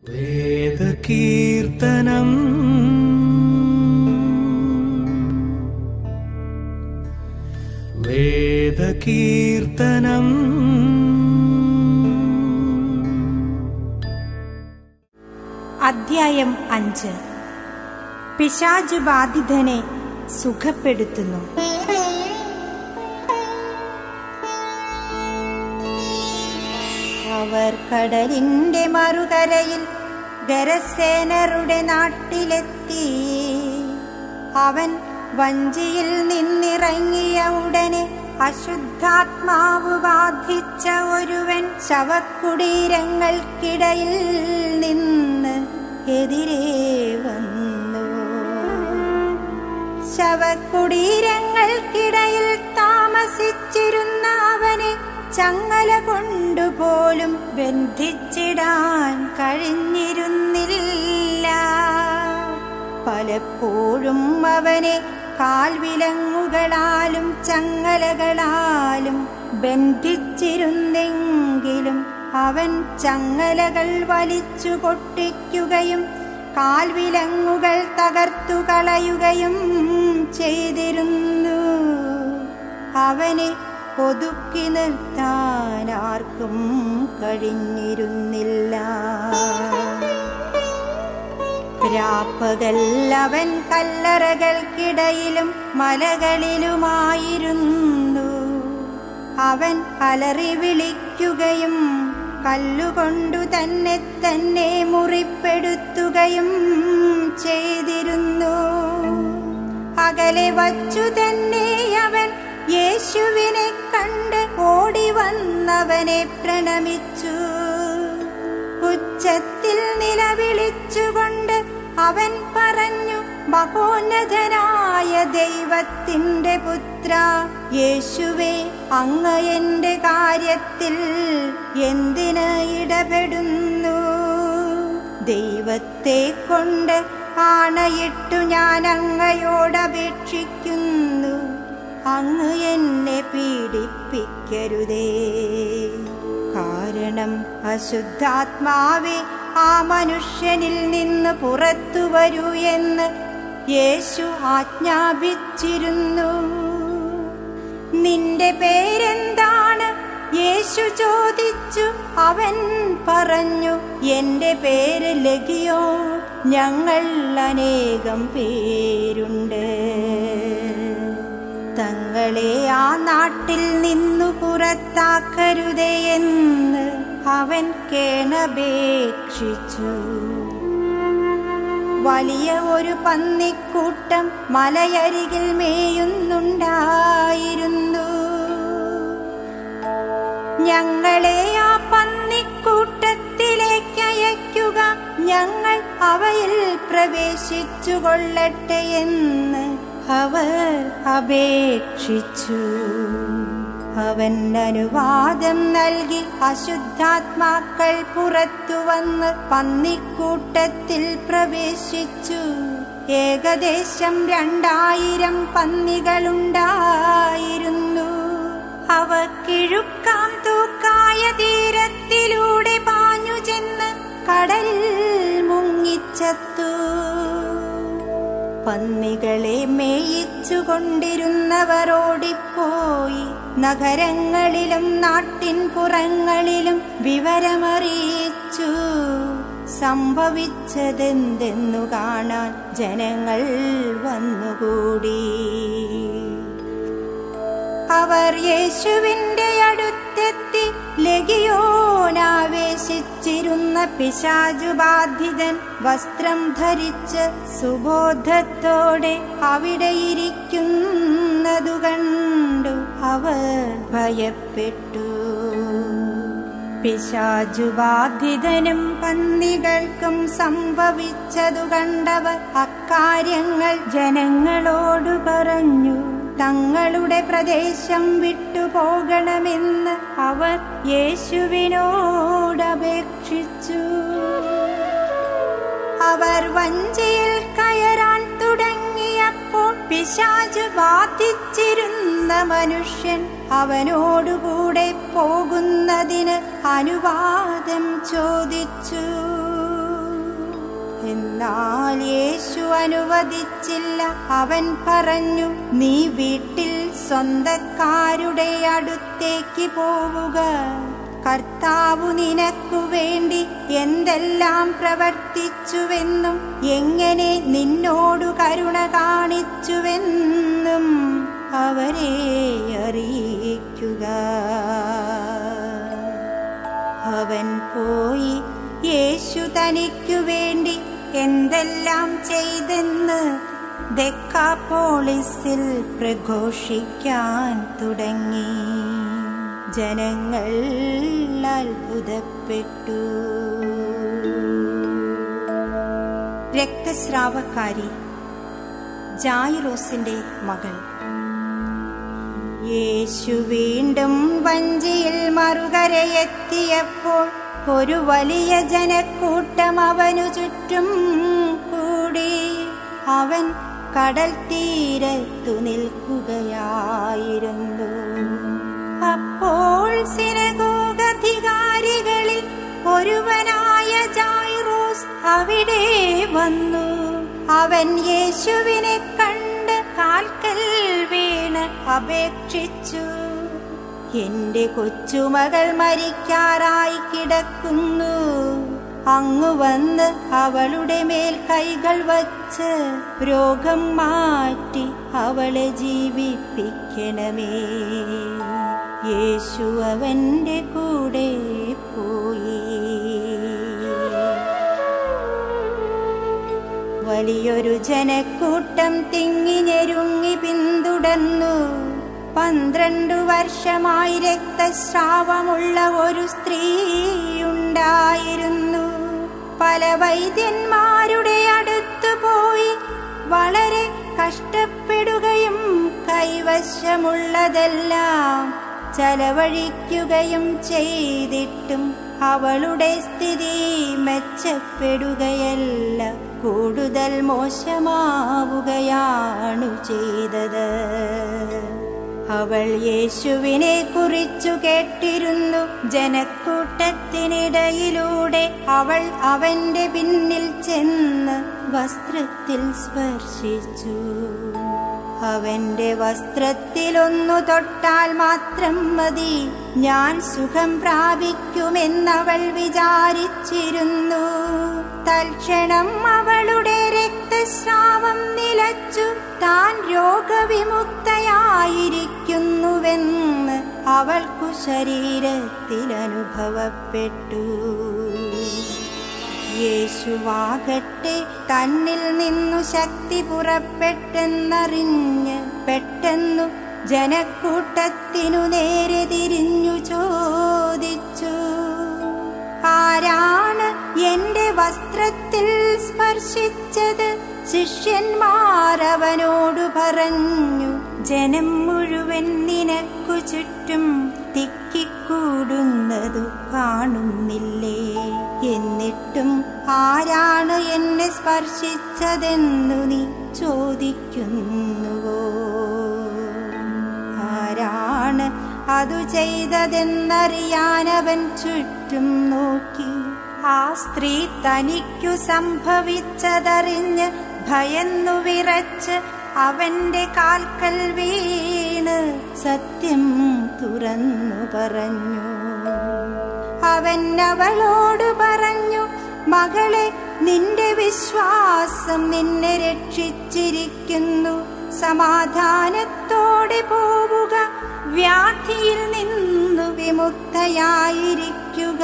വേദകീർത്തനം വേദകീർത്തനം അധ്യായം അഞ്ച് പിശാചു ബാധിതനെ സുഖപ്പെടുത്തുന്നു അവർ കടലിന്റെ മറുകരയിൽ ഗരസേനറുടെ നാട്ടിലെത്തി അവൻ വഞ്ചിയിൽ നിന്നിറങ്ങിയ ഉടനെ അശുദ്ധാത്മാവ് ബാധിച്ച ഒരുവൻ ശവക്കുടീരങ്ങൾക്കിടയിൽ നിന്ന് എതിരെ വന്നു ശവക്കുടീരങ്ങൾക്കിടയിൽ താമസിച്ചിരുന്ന അവനെ ചങ്ങല കൊണ്ടുപോലും ബന്ധിച്ചിടാൻ കഴിഞ്ഞിരുന്നില്ല പലപ്പോഴും അവനെ കാൽവിലങ്ങുകളാലും ചങ്ങലകളാലും ബന്ധിച്ചിരുന്നെങ്കിലും അവൻ ചങ്ങലകൾ വലിച്ചു പൊട്ടിക്കുകയും കാൽവിലങ്ങുകൾ തകർത്തു കളയുകയും ചെയ്തിരുന്നു അവനെ ഒതുക്കി നിർത്താൻ ആർക്കും കഴിഞ്ഞിരുന്നില്ല രാപ്പകൽ അവൻ കല്ലറകൾക്കിടയിലും മലകളിലുമായിരുന്നു അവൻ അലറി വിളിക്കുകയും കല്ലുകൊണ്ടു തന്നെ തന്നെ മുറിപ്പെടുത്തുകയും ചെയ്തിരുന്നു അകലെ വച്ചു തന്നെ അവൻ യേശുവിനെ കണ്ട് ഓടി വന്നവനെ പ്രണമിച്ചു ഉച്ചത്തിൽ നിലവിളിച്ചുകൊണ്ട് അവൻ പറഞ്ഞു മഹോന്നതനായ ദൈവത്തിൻ്റെ പുത്ര യേശുവേ അങ്ങ് എൻ്റെ കാര്യത്തിൽ എന്തിന് ഇടപെടുന്നു ദൈവത്തെ കൊണ്ട് ആണയിട്ടു ഞാൻ അങ്ങയോടപേക്ഷിക്കുന്നു അങ്ങ് എന്നെ പീഡിപ്പിക്കരുതേ കാരണം അശുദ്ധാത്മാവെ ആ മനുഷ്യനിൽ നിന്ന് പുറത്തു വരൂ എന്ന് യേശു ആജ്ഞാപിച്ചിരുന്നു നിന്റെ പേരെന്താണ് യേശു ചോദിച്ചു അവൻ പറഞ്ഞു എന്റെ പേര് ലഗിയോ ഞങ്ങൾ അനേകം പേരുണ്ട് തങ്ങളെ ആ നാട്ടിൽ നിന്നു പുറത്താക്കരുതേ എന്ന് അവൻ കേണപേക്ഷിച്ചു വലിയ ഒരു പന്നിക്കൂട്ടം മലയരികിൽ മേയുന്നുണ്ടായിരുന്നു ഞങ്ങളെ ആ പന്നിക്കൂട്ടത്തിലേക്ക് അയക്കുക ഞങ്ങൾ അവയിൽ പ്രവേശിച്ചു കൊള്ളട്ടെ എന്ന് അവർ അപേക്ഷിച്ചു അവൻ അനുവാദം നൽകി അശുദ്ധാത്മാക്കൾ പുറത്തു വന്ന് പന്നിക്കൂട്ടത്തിൽ പ്രവേശിച്ചു ഏകദേശം രണ്ടായിരം പന്നികളുണ്ടായിരുന്നു അവ കിഴുക്കാം തൂക്കായ തീരത്തിലൂടെ പാഞ്ഞു ചെന്ന് കടലിൽ മുങ്ങിച്ചത്തു പന്നികളെ മേയിച്ചു കൊണ്ടിരുന്നവരോടിപ്പോയി നഗരങ്ങളിലും നാട്ടിൻ പുറങ്ങളിലും വിവരമറിയിച്ചു സംഭവിച്ചതെന്തെന്നു കാണാൻ ജനങ്ങൾ വന്നുകൂടി അവർ യേശുവിന്റെ അടുത്തെത്തി ലഗിയോനാവേശിച്ചിരുന്ന പിശാചുബാധിതൻ വസ്ത്രം ധരിച്ച് സുബോധത്തോടെ അവിടെ ഇരിക്കുന്നതു കണ്ടു അവർ ഭയപ്പെട്ടു പിശാചുബാധിതനും പന്നികൾക്കും സംഭവിച്ചതു കണ്ടവർ അക്കാര്യങ്ങൾ ജനങ്ങളോടു പറഞ്ഞു തങ്ങളുടെ പ്രദേശം വിട്ടുപോകണമെന്ന് അവർ യേശുവിനോടപേക്ഷിച്ചു അവർ വഞ്ചിയിൽ കയറാൻ തുടങ്ങിയപ്പോൾ പിശാചു ബാധിച്ചിരുന്ന മനുഷ്യൻ അവനോടുകൂടെ പോകുന്നതിന് അനുവാദം ചോദിച്ചു എന്നാൽ യേശു അനുവദിച്ചില്ല അവൻ പറഞ്ഞു നീ വീട്ടിൽ സ്വന്തക്കാരുടെ അടുത്തേക്ക് പോവുക കർത്താവു നിനക്കു വേണ്ടി എന്തെല്ലാം പ്രവർത്തിച്ചുവെന്നും എങ്ങനെ നിന്നോടു കരുണ കാണിച്ചുവെന്നും അവരെ അറിയിക്കുക അവൻ പോയി യേശു തനിക്കു വേണ്ടി എന്തെല്ലാം ചെയ്തെന്ന് ദെക്കാപോളിസിൽ പ്രഘോഷിക്കാൻ തുടങ്ങി ജനങ്ങൾ അത്ഭുതപ്പെട്ടു രക്തസ്രാവക്കാരി ജായിറോസിന്റെ മകൾ യേശു വീണ്ടും വഞ്ചിയിൽ മറുകരയെത്തിയപ്പോൾ ഒരു വലിയ ജനക്കൂട്ടം അവനു ചുറ്റും കൂടി അവൻ കടൽ തീരത്തു നിൽക്കുകയായിരുന്നു അപ്പോൾ സിനഗോഗധികാരികളിൽ ഒരുവനായ ജായിറോസ് അവിടെ വന്നു അവൻ യേശുവിനെ കണ്ട് കാൽക്കൽ വീണ് അപേക്ഷിച്ചു എന്റെ കൊച്ചുമകൾ മരിക്കാറായി കിടക്കുന്നു അങ്ങു വന്ന് അവളുടെ മേൽ കൈകൾ വച്ച് രോഗം മാറ്റി അവളെ ജീവിപ്പിക്കണമേ യേശു അവന്റെ കൂടെ പോയി വലിയൊരു ജനക്കൂട്ടം തിങ്ങി ഞെരുങ്ങി പിന്തുടർന്നു പന്ത്രണ്ടു വർഷമായി രക്തസ്രാവമുള്ള ഒരു സ്ത്രീയുണ്ടായിരുന്നു പല വൈദ്യന്മാരുടെ അടുത്തു പോയി വളരെ കഷ്ടപ്പെടുകയും കൈവശമുള്ളതെല്ലാം ചെലവഴിക്കുകയും ചെയ്തിട്ടും അവളുടെ സ്ഥിതി മെച്ചപ്പെടുകയല്ല കൂടുതൽ മോശമാവുകയാണു ചെയ്തത് അവൾ യേശുവിനെ കുറിച്ചു കേട്ടിരുന്നു ജനക്കൂട്ടത്തിനിടയിലൂടെ അവൾ അവന്റെ പിന്നിൽ ചെന്ന് വസ്ത്രത്തിൽ സ്പർശിച്ചു അവന്റെ വസ്ത്രത്തിലൊന്നു തൊട്ടാൽ മാത്രം മതി ഞാൻ സുഖം പ്രാപിക്കുമെന്നവൾ വിചാരിച്ചിരുന്നു തൽക്ഷണം അവളുടെ രക്തസ്രാവം നിലച്ചു താൻ രോഗവിമുക്തയായിരിക്കുന്നുവെന്ന് അവൾക്കു ശരീരത്തിൽ അനുഭവപ്പെട്ടു യേശുവാകട്ടെ തന്നിൽ നിന്നു ശക്തി പുറപ്പെട്ടെന്നറിഞ്ഞ് പെട്ടെന്നു ജനക്കൂട്ടത്തിനു നേരെ തിരിഞ്ഞു ചോദിച്ചു ആരാണ് എന്റെ വസ്ത്രത്തിൽ സ്പർശിച്ചത് ശിഷ്യന്മാർ അവനോടു പറഞ്ഞു ജനം മുഴുവൻ നിനക്കു ചുറ്റും തിക്കിക്കൂടുന്നതു കാണുന്നില്ലേ എന്നിട്ടും ആരാണ് എന്നെ സ്പർശിച്ചതെന്നു നീ ചോദിക്കുന്നുവോ ആരാണ് അതു ചെയ്തതെന്നറിയാൻ അവൻ ചുറ്റും നോക്കി ആ സ്ത്രീ തനിക്കു സംഭവിച്ചതറിഞ്ഞ് ഭയന്നു വിറച്ച് അവന്റെ കാൽക്കൽ വീണ് സത്യം തുറന്നു പറഞ്ഞു അവൻ അവളോട് പറഞ്ഞു മകളെ നിന്റെ വിശ്വാസം നിന്നെ രക്ഷിച്ചിരിക്കുന്നു സമാധാനത്തോടെ പോവുക വ്യാധിയിൽ നിന്നു വിമുക്തയായിരിക്കുക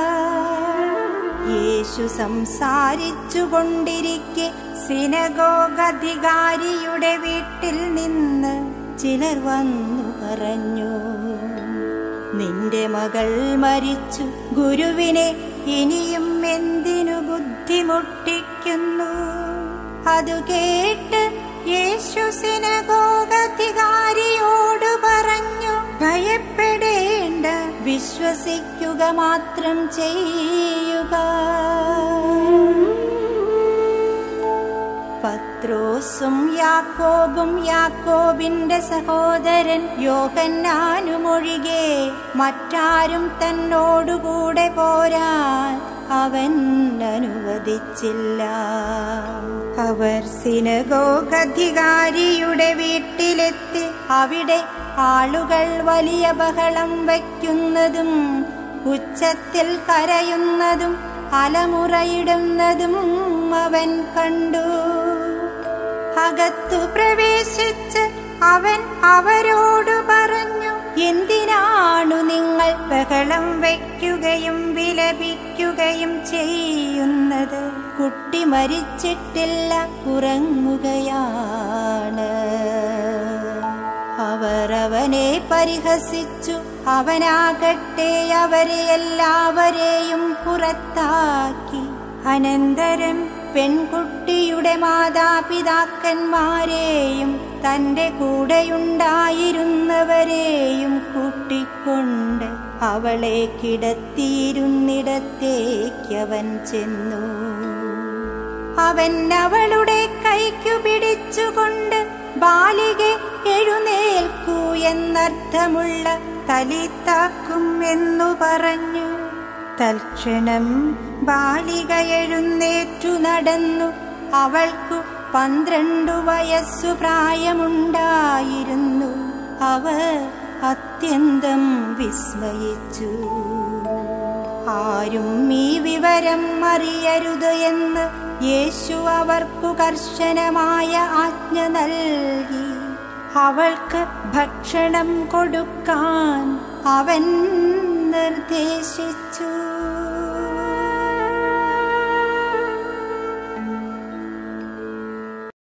യേശു സംസാരിച്ചു കൊണ്ടിരിക്കെ സിനഗോഗധികാരിയുടെ വീട്ടിൽ നിന്ന് ചിലർ വന്നു പറഞ്ഞു നിന്റെ മകൾ മരിച്ചു ഗുരുവിനെ ഇനിയും എന്തിനു ബുദ്ധിമുട്ടിക്കുന്നു അതു കേട്ട് യേശു സിനഗോഗധികാരിയോട് പറഞ്ഞു ഭയപ്പെടേണ്ട വിശ്വസിക്കുക മാത്രം ചെയ്യുക പത്രോസും യാക്കോബും യാക്കോബിന്റെ സഹോദരൻ യോഹന്നാനുമൊഴികെ മറ്റാരും തന്നോടുകൂടെ പോരാൻ അവൻ അനുവദിച്ചില്ല അവർ സിനഗോഗ് അധികാരിയുടെ വീട്ടിലെത്തി അവിടെ ആളുകൾ വലിയ ബഹളം വയ്ക്കുന്നതും ഉച്ചത്തിൽ കരയുന്നതും അലമുറയിടുന്നതും അവൻ കണ്ടു അകത്തു പ്രവേശിച്ച് അവൻ അവരോട് പറഞ്ഞു എന്തിനാണു നിങ്ങൾ ബഹളം വയ്ക്കുകയും വിലപിക്കുകയും ചെയ്യുന്നത് കുട്ടി മരിച്ചിട്ടില്ല ഉറങ്ങുകയാണ് അവർ അവനെ പരിഹസിച്ചു അവനാകട്ടെ അവരെ എല്ലാവരെയും പുറത്താക്കി അനന്തരം പെൺകുട്ടിയുടെ മാതാപിതാക്കന്മാരെയും തന്റെ കൂടെയുണ്ടായിരുന്നവരെയും കൂട്ടിക്കൊണ്ട് അവളെ കിടത്തിയിരുന്നിടത്തേക്ക് അവൻ ചെന്നു അവൻ അവളുടെ കൈക്കു പിടിച്ചുകൊണ്ട് ബാലികെ എഴുന്നേൽക്കൂ എന്നർത്ഥമുള്ള തലിത്താക്കും എന്നു പറഞ്ഞു തൽക്ഷണം ബാലിക എഴുന്നേറ്റു നടന്നു അവൾക്കു പന്ത്രണ്ടു വയസ്സു പ്രായമുണ്ടായിരുന്നു അവർ അത്യന്തം വിസ്മയിച്ചു ആരും ഈ വിവരം അറിയരുത് എന്ന് യേശു അവർക്കു കർശനമായ ആജ്ഞ നൽകി അവൾക്ക് ഭക്ഷണം കൊടുക്കാൻ അവൻ നിർദ്ദേശിച്ചു